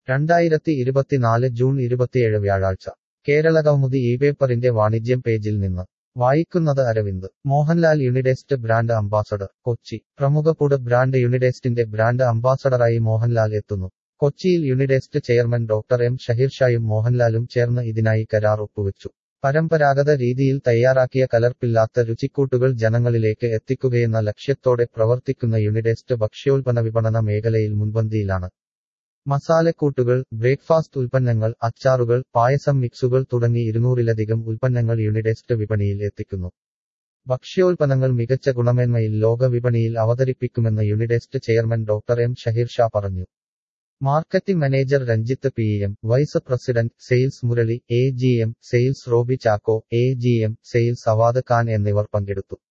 രണ്ടായിരത്തി ഇരുപത്തിനാല് ജൂൺ ഇരുപത്തിയേഴ് വ്യാഴാഴ്ച കേരളകൗമുദി ഈ പേപ്പറിന്റെ വാണിജ്യം പേജിൽ നിന്ന് വായിക്കുന്നത് Aravind Mohanlal Unidest brand ambassador Kochi പ്രമുഖ ഫുഡ് ബ്രാൻഡ് യുണിഡെസ്റ്റിന്റെ ബ്രാൻഡ് അംബാസഡറായി മോഹൻലാൽ എത്തുന്നു കൊച്ചിയിൽ യുണിഡെസ്റ്റ് ചെയർമാൻ ഡോക്ടർ എം ഷഹീർഷായും മോഹൻലാലും ചേർന്ന് ഇതിനായി കരാർ ഒപ്പുവെച്ചു പരമ്പരാഗത രീതിയിൽ തയ്യാറാക്കിയ കലർപ്പില്ലാത്ത രുചിക്കൂട്ടുകൾ ജനങ്ങളിലേക്ക് എത്തിക്കുകയെന്ന ലക്ഷ്യത്തോടെ പ്രവർത്തിക്കുന്ന യുണിഡെസ്റ്റ് ഭക്ഷ്യോൽപ്പന്ന വിപണന മേഖലയിൽ മുൻപന്തിയിലാണ് മസാലക്കൂട്ടുകൾ ബ്രേക്ക്ഫാസ്റ്റ് ഉൽപ്പന്നങ്ങൾ അച്ചാറുകൾ പായസം മിക്സുകൾ തുടങ്ങി ഇരുന്നൂറിലധികം ഉൽപ്പന്നങ്ങൾ യുണിഡെസ്റ്റ് വിപണിയിൽ എത്തിക്കുന്നു ഭക്ഷ്യോൽപ്പന്നങ്ങൾ മികച്ച ഗുണമേന്മയിൽ ലോക വിപണിയിൽ അവതരിപ്പിക്കുമെന്ന് Unidest chairman doctor M Shaheer Shah പറഞ്ഞു marketing manager Ranjith P M vice president sales Murali A G M sales Robi Chacko A G M sales Awad Khan എന്നിവർ പങ്കെടുത്തു